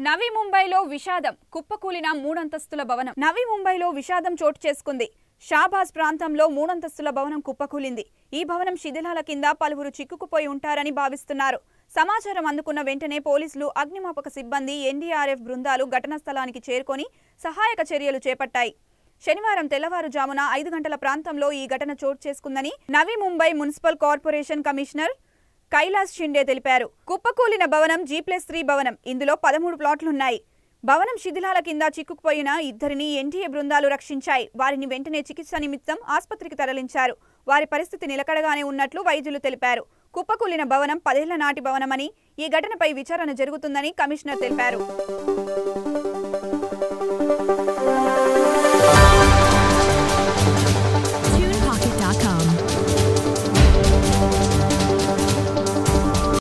నవీ ముంబైలో విషాదం కుప్పకూలిన మూడంతస్తుల భవనం నవీ ముంబైలో విషాదం చోటు చేసుకుంది షాబాజ్ ప్రాంతంలో మూడంతస్తుల భవనం కుప్పకూలింది ఈ భవనం శిథిలాల కింద పలువురు చిక్కుకుపోయి ఉంటారని భావిస్తున్నారు సమాచారం అందుకున్న వెంటనే పోలీసులు అగ్నిమాపక సిబ్బంది ఎన్డీఆర్ఎఫ్ బృందాలు ఘటనా స్థలానికి చేరుకొని సహాయక చర్యలు చేపట్టాయి శనివారం తెల్లవారుజామున ఐదు గంటల ప్రాంతంలో ఈ ఘటన చోటు చేసుకుందని Navi Mumbai municipal corporation commissioner Kailas Shinde తెలిపారు కుప్పకూలిన భవనం జీ ప్లస్ త్రీ భవనం ఇందులో పదమూడు ప్లాట్లున్నాయి భవనం శిథిలాల కింద చిక్కుకుపోయిన ఇద్దరిని ఎన్టీఏ బృందాలు రక్షించాయి వారిని వెంటనే చికిత్స నిమిత్తం ఆసుపత్రికి తరలించారు వారి పరిస్థితి నిలకడగానే ఉన్నట్లు వైద్యులు తెలిపారు కుప్పకూలిన భవనం పదేళ్ల నాటి భవనమని ఈ ఘటనపై విచారణ జరుగుతుందని కమిషనర్ తెలిపారు